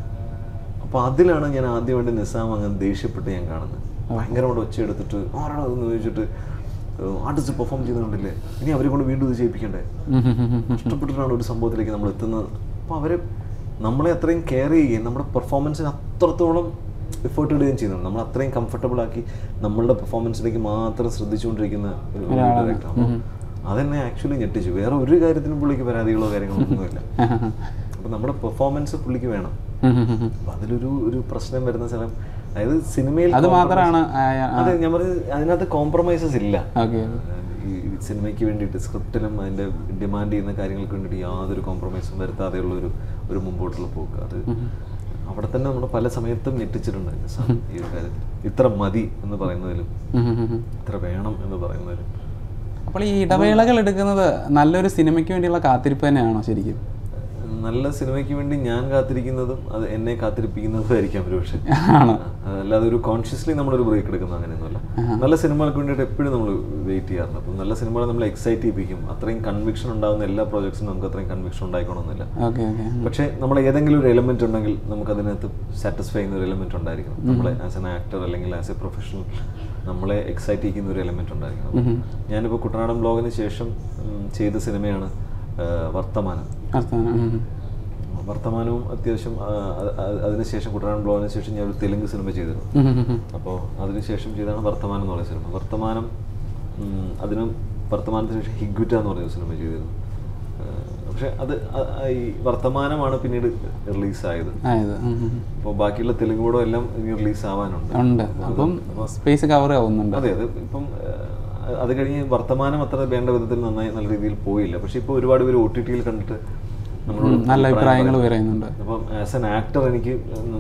അപ്പോൾ അതിലാണ് ഞാൻ ആദ്യമായിട്ട് നിസാം അങ്ങനെ ദേഷ്യപ്പെട്ട് ഞാൻ കാണുന്നത് ഭയങ്കരമായിട്ട് ഒച്ചയെടുത്തിട്ട് ആരാണോ അതെന്ന് ചോദിച്ചിട്ട് ആർട്ടിസ്റ്റ് പെർഫോം ചെയ്യുന്നുണ്ടല്ലേ ഇനി അവരെ കൊണ്ട് വീണ്ടും ഇത് ചെയ്യിപ്പിക്കണ്ടേ കഷ്ടപ്പെട്ടിട്ടാണ് ഒരു സംഭവത്തിലേക്ക് നമ്മൾ എത്തുന്നത് അപ്പോൾ അവർ നമ്മളെ അത്രയും കെയർ ചെയ്യുകയും നമ്മുടെ പെർഫോമൻസിന് അത്രത്തോളം എഫേർട്ട് ഇടുകയും ചെയ്യുന്നുണ്ട് നമ്മൾ അത്രയും കംഫർട്ടബിൾ ആക്കി നമ്മളുടെ പെർഫോമൻസിലേക്ക് മാത്രം ശ്രദ്ധിച്ചുകൊണ്ടിരിക്കുന്ന ഒരു ഡയറക്ടർ അപ്പോൾ അതെന്നെ ആക്ച്വലി ഞെട്ടിച്ചു വേറെ ഒരു കാര്യത്തിനും പുള്ളിക്ക് പരാതികളോ കാര്യങ്ങളോ ഒന്നുമില്ല അപ്പോൾ നമ്മുടെ പെർഫോമൻസ് പുള്ളിക്ക് വേണം അപ്പൊ അതിലൊരു ഒരു പ്രശ്നം വരുന്ന സ്ഥലം അതായത് സിനിമയിൽ അത് മാത്രമാണ് അതെ ഞാൻ പറഞ്ഞത് അതിനകത്ത് കോംപ്രമൈസസ് ഇല്ല ഓക്കെ ഈ സിനിമയ്ക്ക് വേണ്ടിയിട്ട് സ്ക്രിപ്റ്റിലും അതിന്റെ ഡിമാൻഡ് ചെയ്യുന്ന കാര്യങ്ങൾക്ക് വേണ്ടിയിട്ട് യാതൊരു കോംപ്രമൈസും വരുത്താതെയുള്ള ഒരു ഒരു മുമ്പോട്ടുള്ള പോക്ക് അത് അവിടെ തന്നെ നമ്മൾ പല സമയത്തും ഞെട്ടിച്ചിട്ടുണ്ട് നിസാം ഈ ഒരു കാര്യത്തിൽ ഇത്ര മതി എന്ന് പറയുന്നതിലും ഇത്ര വേണം എന്ന് പറയുന്നതിലും അപ്പോൾ ഈ ഇടവേളകൾ എടുക്കുന്നത് നല്ലൊരു സിനിമയ്ക്ക് വേണ്ടിയുള്ള കാത്തിരിപ്പ് തന്നെയാണോ ശരിക്കും നല്ല സിനിമയ്ക്ക് വേണ്ടി ഞാൻ കാത്തിരിക്കുന്നതും അത് എന്നെ കാത്തിരിപ്പിക്കുന്നതും ആയിരിക്കാം ഒരുപക്ഷെ ആണോ ആ, അല്ലാതെ ഒരു കോൺഷ്യസ്ലി നമ്മളൊരു ബ്രേക്ക് എടുക്കുന്ന അങ്ങനെയൊന്നുമല്ല നല്ല സിനിമകൾക്ക് വേണ്ടിയിട്ട് എപ്പോഴും നമ്മൾ വെയിറ്റ് ചെയ്യാറുണ്ട് അപ്പം നല്ല സിനിമകൾ നമ്മൾ എക്സൈറ്റ് ചെയ്യിപ്പിക്കും അത്രയും കൺവിക്ഷൻ ഉണ്ടാകുന്ന എല്ലാ പ്രോജക്ട്സിനും നമുക്ക് അത്രയും കൺവിക്ഷൻ ഉണ്ടായിക്കണമെന്നില്ല ഓക്കെ ഓക്കെ പക്ഷേ നമ്മൾ ഏതെങ്കിലും ഒരു എലമെന്റ് ഉണ്ടെങ്കിൽ നമുക്ക് അതിനകത്ത് സാറ്റിസ്ഫൈ ചെയ്യുന്ന ഒരു എലമെന്റ് ഉണ്ടായിരിക്കണം നമ്മളെ ആസ് എൻ ആക്ടർ അല്ലെങ്കിൽ ആസ് എ പ്രൊഫഷണൽ നമ്മളെ എക്സൈറ്റ് ചെയ്യുന്ന ഒരു എലമെന്റ് ഉണ്ടായിരിക്കണം ഞാനിപ്പോൾ കുട്ടനാടൻ ബ്ലോഗിന് ശേഷം ഉം, ചെയ്ത സിനിമയാണ് ആ, വർത്തമാനം അർത്ഥമാണ് ഉം. വർത്തമാനവും അത്യാവശ്യം ആ, അ- അ- അതിനുശേഷം കുട്ടനാടൻ ബ്ലോഗിന് ശേഷം ഞാൻ ഒരു തെലുങ്ക് സിനിമ ചെയ്തിരുന്നു ഉം, ഉം, ഉം. അപ്പോൾ അതിനുശേഷം ചെയ്താണ് വർത്തമാനം എന്ന് പറയുന്ന സിനിമ വർത്തമാനം ഉം, അതിനും വർത്തമാനത്തിന് ശേഷം ഹിഗ്വിറ്റ എന്ന് പറഞ്ഞ സിനിമ ചെയ്തിരുന്നു ആ, പക്ഷെ അത് അ- ആ ഈ വർത്തമാനമാണ് പിന്നീട് റിലീസായത് ആയത് ഉം, ഉം, ഉം. അപ്പോൾ ബാക്കിയുള്ള തെലുങ്ക് പടം എല്ലാം ഇനി റിലീസ് ആവാനുണ്ട് ഉണ്ട് അപ്പം സ്പേസ് കവർ ആവുന്നുണ്ട് അതെ അത് ഇപ്പം ആ, അത് കഴിഞ്ഞ് വർത്തമാനം അത്ര വേണ്ട വിധത്തിൽ നന്നായി നല്ല രീതിയിൽ പോയില്ല പക്ഷെ ഇപ്പോൾ ഒരുപാട് പേര് ഒ ടി ടിയിൽ കണ്ടിട്ട് നമ്മളോട് നല്ല അഭിപ്രായങ്ങൾ പറയുന്നുണ്ട് അപ്പം ആസ് എൻ ആക്ടർ എനിക്ക്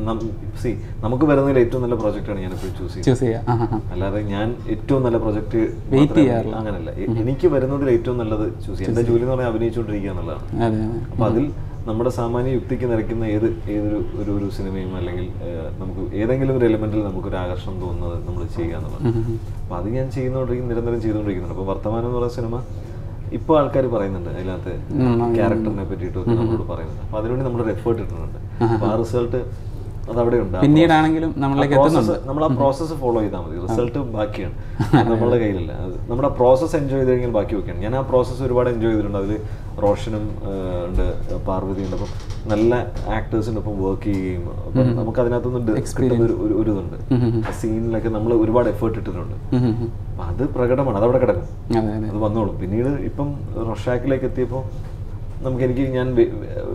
സി നമുക്ക് വരുന്നതിൽ ഏറ്റവും നല്ല പ്രോജക്റ്റാണ് ഞാനിപ്പോൾ ചൂസ് ചെയ്യുന്നത് ചൂസ് ചെയ്യാം ആ, ആ, ആ. അല്ലാതെ ഞാൻ ഏറ്റവും നല്ല പ്രൊജക്ട് ചെയ്യാറില്ല. അങ്ങനല്ല എ- എനിക്ക് വരുന്നതിൽ ഏറ്റവും നല്ലത് ചൂസ് ചെയ്യാം എൻ്റെ ജോലി എന്ന് പറഞ്ഞാൽ അഭിനയിച്ചുകൊണ്ടിരിക്കുക എന്നുള്ളതാണ് അതെ അതെ അപ്പോൾ അതിൽ നമ്മുടെ സാമാന്യ യുക്തിക്ക് നിരക്കുന്ന ഏത് ഏതൊരു ഒരു ഒരു സിനിമയും അല്ലെങ്കിൽ ഏഹ്, നമുക്ക് ഏതെങ്കിലും ഒരു എലിമെന്റിൽ നമുക്കൊരു ആകർഷണം തോന്നുന്നത് നമ്മൾ ചെയ്യുക എന്നുള്ളതാണ് അപ്പോൾ അത് ഞാൻ ചെയ്യുന്നോണ്ടിരിക്കും നിരന്തരം ചെയ്തുകൊണ്ടിരിക്കുന്നുണ്ട് അപ്പോൾ വർത്തമാനം എന്ന് പറയുന്ന സിനിമ ഇപ്പോൾ ആൾക്കാർ പറയുന്നുണ്ട് അതിനകത്ത് ക്യാരക്ടറിനെ പറ്റിയിട്ടൊക്കെ നമ്മളോട് പറയുന്നുണ്ട് അപ്പോൾ അതിനുവേണ്ടി നമ്മളൊരു എഫേർട്ട് ഇട്ടിട്ടുണ്ട് അപ്പോൾ ആ റിസൾട്ട് അത് അവിടെ ഉണ്ട് പിന്നീടാണെങ്കിലും നമ്മളിലേക്ക് എത്തുന്നുണ്ട് നമ്മൾ ആ പ്രോസസ്സ് ഫോളോ ചെയ്താൽ മതി റിസൾട്ട് ബാക്കിയാണ് അത് നമ്മളുടെ കയ്യിലല്ല അത് നമ്മുടെ പ്രോസസ്സ് എൻജോയ് ചെയ്ത് കഴിഞ്ഞാൽ ബാക്കി ഒക്കെയാണ് ഞാൻ ആ പ്രോസസ്സ് ഒരുപാട് എൻജോയ് ചെയ്തിട്ടുണ്ട് അതിൽ റോഷനും ആ, ഉണ്ട് പാർവതി ഉണ്ട് അപ്പം നല്ല ആക്ടേഴ്സിൻ്റെ ഒപ്പം വർക്ക് ചെയ്യുകയും അപ്പം നമുക്ക് അതിനകത്തുനിന്ന് കിട്ടുന്ന ഒരു ഒരു- ഒരു ഇതുണ്ട് ആ സീനിലൊക്കെ നമ്മൾ ഒരുപാട് എഫേർട്ട് ഇട്ടിട്ടുണ്ട് ഉം, ഉം, ഉം. അപ്പം അത് പ്രകടമാണ് അതവിടെ കിടക്കും അതെ അതെ അത് വന്നോളും പിന്നീട് ഇപ്പം റൊഷാക്കിലേക്ക് എത്തിയപ്പോൾ നമുക്ക് എനിക്ക് ഞാൻ വെ-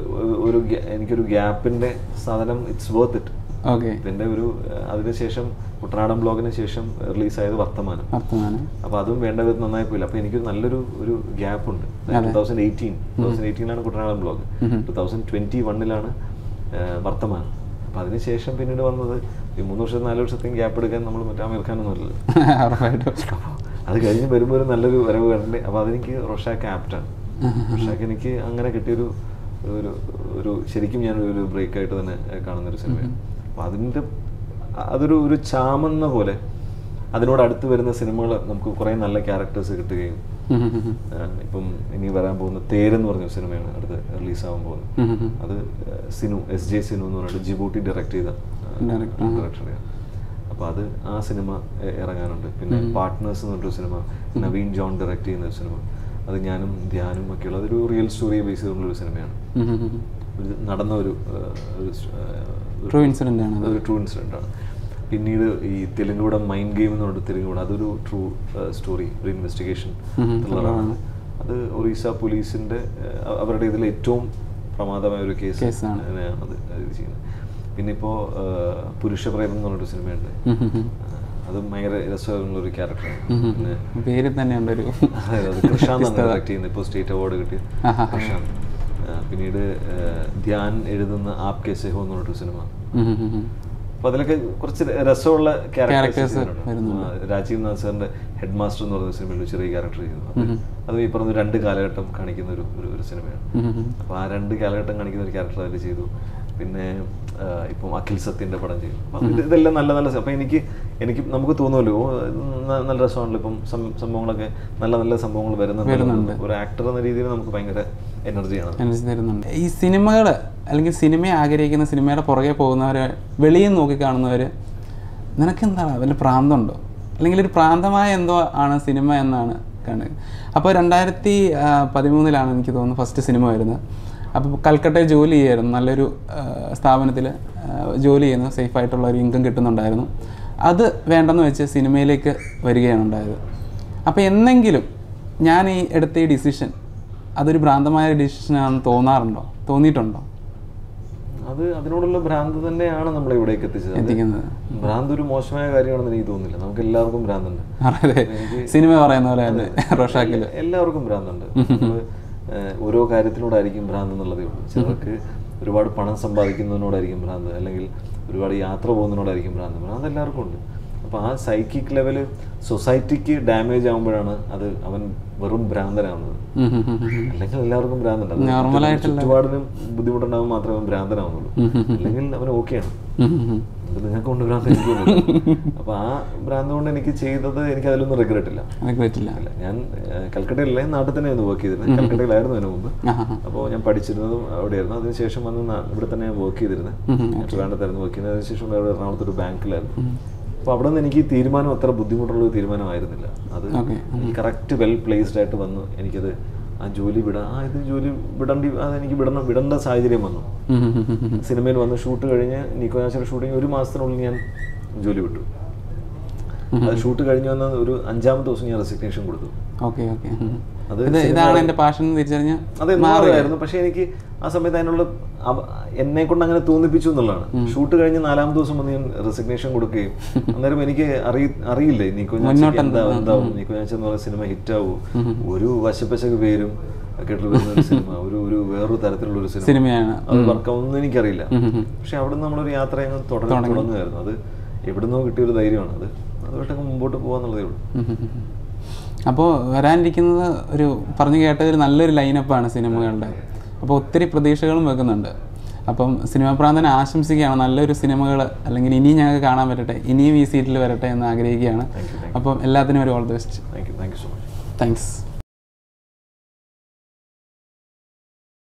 ഒരു ഗ്യാ- എനിക്കൊരു ഗ്യാപ്പിന്റെ സാധനം ഇറ്റ്സ് വർത്ത് ഇറ്റ് ഓക്കെ പിന്നെ ഒരു അഹ് അതിനുശേഷം കുട്ടനാടൻ ബ്ലോഗിന് ശേഷം റിലീസായത് വർത്തമാനം വർത്തമാനം അപ്പോൾ അതും വേണ്ട വിധം നന്നായി പോയില്ല അപ്പോൾ എനിക്ക് നല്ലൊരു ഒരു ഗ്യാപ്പ് ഉണ്ട് two thousand eighteen two thousand എയ്റ്റീനിലാണ് Kuttanadan blog two thousand twenty വണ്ണിലാണ് വർത്തമാനം അപ്പോൾ അതിനുശേഷം പിന്നീട് വന്നത് ഈ മൂന്ന് വർഷം നാല് വർഷത്തേക്കും ഗ്യാപ്പ് എടുക്കാൻ നമ്മൾ മറ്റേ അമീർ ഖാനൊന്നുമല്ലല്ലോ ഉറപ്പായിട്ടും അപ്പോൾ അത് കഴിഞ്ഞ് വരുമ്പോൾ ഒരു നല്ലൊരു വരവ് കണ്ടേ അപ്പോൾ അതെനിക്ക് റൊഷാക്ക് ആപ്റ്റാണ് റൊഷാക്ക് എനിക്ക് അങ്ങനെ കിട്ടിയൊരു ഒരു ഒരു ശരിക്കും ഞാൻ ഒരു ബ്രേക്ക് ആയിട്ട് തന്നെ ഏഹ്, കാണുന്നൊരു സിനിമയാണ് അപ്പോൾ അതിൻ്റെ അതൊരു ഒരു ചാമെന്ന പോലെ അതിനോട് അടുത്ത് വരുന്ന സിനിമകൾ നമുക്ക് കുറേ നല്ല ക്യാരക്ടേഴ്സ് കിട്ടുകയും ഉം, ഉം, ഉം. ഏഹ്, ഇപ്പം ഇനി വരാൻ പോകുന്ന തേരെന്ന് പറഞ്ഞ ഒരു സിനിമയാണ് അടുത്ത് റിലീസാവാൻ പോകുന്നത് ഉം, ഉം, ഉം. അത് ഏഹ്, സിനു എസ് ജെ സിനു എന്ന് പറഞ്ഞിട്ട് ജിബൂട്ടി ഡയറക്ട് ചെയ്ത Direct, ഡയറക്ടറാണ് അപ്പോൾ അത് ആ സിനിമ എ- ഇറങ്ങാനുണ്ട് പിന്നെ പാർട്ട്നേഴ്സ് എന്ന് പറഞ്ഞൊരു സിനിമ നവീൻ ജോൺ ഡയറക്ട് ചെയ്യുന്ന ഒരു സിനിമ അത് ഞാനും ധ്യാനും ഒക്കെയുള്ള അതൊരു റിയൽ സ്റ്റോറിയെ ബേസ് ചെയ്തുള്ള ഒരു സിനിമയാണ് ഉം, ഉം, ഉം. ഒരു നടന്ന ഒരു ഏഹ്, ഒരു സ്- ഏഹ്, ഒരു- ട്രൂ ഇൻസിഡന്റ് ആണ് അതൊരു ട്രൂ ഇൻസിഡൻ്റ് ആണ് പിന്നീട് ഈ തെലുങ്ക് പടം മൈൻഡ് ഗെയിം എന്ന് പറഞ്ഞിട്ട് തെലുങ്ക് പടം അതൊരു ട്രൂ സ്റ്റോറി ഒരു ഇൻവെസ്റ്റിഗേഷൻ ത്രില്ലറാണ് അത് ഒറീസ പോലീസിൻ്റെ അവരുടെ ഇതിൽ ഏറ്റവും പ്രമാദമായ ഒരു കേസ് കേസാണ്. ആണ് അത് ഇത് ചെയ്യുന്നത് പിന്നെ ഇപ്പോൾ പുരുഷപ്രേതം എന്ന് പറഞ്ഞൊരു സിനിമയുണ്ട് ഉം, ഉം, ഉം. ആ, അത് ഭയങ്കര രസമുള്ള ഒരു ക്യാരക്ടറാണ് പിന്നെ പേരിൽ തന്നെയുണ്ട് ഒരു അതായത് അത് കൃഷാന്താണ് ഡയറക്ട് ചെയ്യുന്നത് ഇപ്പോൾ സ്റ്റേറ്റ് അവാർഡ് കിട്ടിയ ആഹാ. കൃഷാന്ത് ആ, പിന്നീട് ആ, ധ്യാൻ എഴുതുന്ന ആപ് കെ സെഹോ എന്ന് പറഞ്ഞിട്ടൊരു സിനിമ ഉം, ഉം, ഉം, ഉം. അപ്പൊ അതിലൊക്കെ കുറച്ച് രസമുള്ള Characters ക്യാരക്ടേഴ്സ് രാജീവ് നാഥ് സാറിന്റെ ഹെഡ് മാസ്റ്റർ എന്ന് പറയുന്ന സിനിമയിൽ ഒരു ചെറിയ ക്യാരക്ടർ ചെയ്യുന്നു അത് അത് ഈ പറഞ്ഞ രണ്ട് കാലഘട്ടം കാണിക്കുന്ന ഒരു ഒരു ഒരു സിനിമയാണ് ഉം ഉം ഉം. അപ്പോൾ ആ രണ്ട് കാലഘട്ടം കാണിക്കുന്ന ഒരു ക്യാരക്ടർ അതിൽ ചെയ്തു പിന്നെ ആ, ഇപ്പം അഖിൽ സത്യൻ്റെ പടം ചെയ്തു അപ്പം ഇത് ഇതെല്ലാം നല്ല നല്ല അപ്പം എനിക്ക് എനിക്ക് നമുക്ക് തോന്നുമല്ലോ ഓ, ഇത് ന- നല്ല രസമാണല്ലോ ഇപ്പം സം- സംഭവങ്ങളൊക്കെ നല്ല നല്ല സംഭവങ്ങൾ വരുന്നുണ്ട് ഒരു ആക്ടർ എന്ന രീതിയിൽ നമുക്ക് ഭയങ്കര എനർജിയാണ് എനർജി തരുന്നുണ്ട് ഈ സിനിമകൾ അല്ലെങ്കിൽ സിനിമയെ ആഗ്രഹിക്കുന്ന സിനിമയുടെ പുറകെ പോകുന്നവർ വെളിയിൽ നിന്ന് നോക്കി കാണുന്നവർ നിനക്കെന്താ വല്ല പ്രാന്തമുണ്ടോ അല്ലെങ്കിൽ ഒരു പ്രാന്തമായ എന്തോ ആണ് സിനിമ എന്നാണ് കാണുക അപ്പോൾ രണ്ടായിരത്തി പതിമൂന്നിലാണ് എനിക്ക് തോന്നുന്നു ഫസ്റ്റ് സിനിമ വരുന്നത് അപ്പോൾ കൽക്കട്ടയിൽ ജോലി ചെയ്യായിരുന്നു നല്ലൊരു സ്ഥാപനത്തിൽ ജോലി ചെയ്യുന്നു സേഫായിട്ടുള്ള ഒരു ഇൻകം കിട്ടുന്നുണ്ടായിരുന്നു അത് വേണ്ടെന്ന് വെച്ച് സിനിമയിലേക്ക് വരികയാണ് ഉണ്ടായത് അപ്പോൾ എന്നെങ്കിലും ഞാൻ ഈ എടുത്ത ഈ ഡിസിഷൻ അതൊരു ഭ്രാന്തമായ ഡിസിഷനാണെന്ന് തോന്നാറുണ്ടോ തോന്നിയിട്ടുണ്ടോ അത് അതിനോടുള്ള ഭ്രാന്ത് തന്നെയാണ് നമ്മളെ ഇവിടേക്ക് എത്തിച്ചത് അത് എത്തിക്കുന്നത് ഭ്രാന്ത് ഒരു മോശമായ കാര്യമാണെന്ന് എനിക്ക് തോന്നുന്നില്ല നമുക്ക് എല്ലാവർക്കും ഭ്രാന്തുണ്ട് അതെ സിനിമ പറയുന്ന പോലെ തന്നെ റോഷാക്കിൽ എല്ലാവർക്കും ഭ്രാന്തുണ്ട് നമ്മള്, ഏഹ്, ഓരോ കാര്യത്തിനോടായിരിക്കും ഭ്രാന്ത് എന്നുള്ളതേ ഉള്ളൂ ചിലർക്ക് ഒരുപാട് പണം സമ്പാദിക്കുന്നതിനോടായിരിക്കും ഭ്രാന്ത് അല്ലെങ്കിൽ ഒരുപാട് യാത്ര പോകുന്നതിനോടായിരിക്കും ഭ്രാന്ത് ഭ്രാന്ത് എല്ലാവർക്കും ഉണ്ട് അപ്പോൾ ആ സൈക്കിക് ലെവല് സൊസൈറ്റിക്ക് ഡാമേജ് ആകുമ്പോഴാണ് അത് അവൻ വെറും ഭ്രാന്തനാവുന്നത് അല്ലെങ്കിൽ എല്ലാവർക്കും ഭ്രാന്തുണ്ട് അത് നോർമലായിട്ടുള്ള ചുറ്റുപാടിനും ബുദ്ധിമുട്ടുണ്ടാകുമ്പോൾ മാത്രമേ അവൻ ഭ്രാന്തനാവുന്നുള്ളൂ അല്ലെങ്കിൽ അവൻ ഓക്കെയാണ് ഇത് നിങ്ങൾക്ക് കൊണ്ട് ഭ്രാന്ത് എനിക്ക് അപ്പൊ ആ ഭ്രാന്ത് കൊണ്ട് എനിക്ക് ചെയ്തത് എനിക്ക് അതിലൊന്നും റിഗ്രറ്റ് ഇല്ല എനിക്ക് പറ്റില്ല ഇല്ല ഞാൻ ഏഹ്, കൽക്കട്ടയിലല്ലേ നാട്ടിൽ തന്നെയായിരുന്നു വർക്ക് ചെയ്തിരുന്നത് കൽക്കട്ടയിലായിരുന്നു അതിന് മുമ്പ് ആഹാ. അപ്പോൾ ഞാൻ പഠിച്ചിരുന്നതും അവിടെയായിരുന്നു അതിനുശേഷം വന്ന് നാ- ഇവിടെ തന്നെ വർക്ക് ചെയ്തിരുന്നത് ഞാൻ ട്രിവാൻഡത്തായിരുന്നു വർക്ക് ചെയ്യുന്നത് അതിനുശേഷം വേറെ എറണാകുളത്ത് ഒരു ബാങ്കിലായിരുന്നു അപ്പോൾ അവിടെ നിന്ന് എനിക്ക് ഈ തീരുമാനം അത്ര ബുദ്ധിമുട്ടുള്ള ഒരു തീരുമാനമായിരുന്നില്ല അത് ഓക്കെ എനിക്ക് കറക്റ്റ് വെൽ പ്ലേസ്ഡ് ആയിട്ട് വന്നു എനിക്കത് ആ ജോലി വിടാൻ ആ ഇത് ജോലി വിടേണ്ടി അത് എനിക്ക് വിടണം വിടേണ്ട സാഹചര്യം വന്നു സിനിമയിൽ വന്ന് ഷൂട്ട് കഴിഞ്ഞ് നിക്കോനാശിയുടെ ഷൂട്ടിങ് ഒരു മാസത്തിനുള്ളിൽ ഞാൻ ജോലി വിട്ടു അത് ഷൂട്ട് കഴിഞ്ഞ് വന്ന ഒരു അഞ്ചാമത്തെ ദിവസം ഞാൻ റെസിഗ്നേഷൻ കൊടുത്തു ഓക്കെ ഓക്കെ അത് ഇത് ഇതാണ് എൻ്റെ പാഷൻ എന്ന് തിരിച്ചറിഞ്ഞ അത് മാറുമായിരുന്നു പക്ഷെ എനിക്ക് ആ സമയത്ത് അതിനുള്ള അവ- എന്നെ കൊണ്ട് അങ്ങനെ തോന്നിപ്പിച്ചു എന്നുള്ളതാണ് ഷൂട്ട് കഴിഞ്ഞ് നാലാമത്തെ ദിവസം വന്ന് ഞാൻ റെസിഗ്നേഷൻ കൊടുക്കുകയും അന്നേരം എനിക്ക് അറിയ അറിയില്ലേ നീക്കോ എന്താ എന്താവും നീക്കോ എന്ന് പറയുന്ന സിനിമ ഹിറ്റ് ആവൂ ഒരു വശപ്പശക്ക് പേരും ഒക്കെ ഇട്ട് വരുന്ന ഒരു സിനിമ ഒരു ഒരു വേറൊരു തരത്തിലുള്ള ഒരു സിനിമ സിനിമയാണ് അത് വർക്കാവുന്ന എനിക്കറിയില്ല പക്ഷെ അവിടെ നമ്മളൊരു യാത്ര അങ്ങ് തുടങ്ങി തുടങ്ങുമായിരുന്നു അത് എവിടുന്നോ കിട്ടിയ ഒരു ധൈര്യമാണ് അത് അതുമായിട്ടൊക്കെ മുമ്പോട്ട് പോകാന്നുള്ളതേ ഉള്ളൂ അപ്പോൾ വരാനിരിക്കുന്നത് ഒരു പറഞ്ഞു കേട്ട ഒരു നല്ലൊരു ലൈനപ്പാണ് സിനിമകളുടെ അപ്പോൾ ഒത്തിരി പ്രതീക്ഷകളും വെക്കുന്നുണ്ട് അപ്പം സിനിമാ പ്രാന്തനെ ആശംസിക്കുകയാണ് നല്ലൊരു സിനിമകൾ അല്ലെങ്കിൽ ഇനിയും ഞങ്ങൾക്ക് കാണാൻ പറ്റട്ടെ ഇനിയും ഈ സീറ്റിൽ വരട്ടെ എന്ന് ആഗ്രഹിക്കുകയാണ് അപ്പം എല്ലാത്തിനും ഒരു all the best thank you thank you so much thanks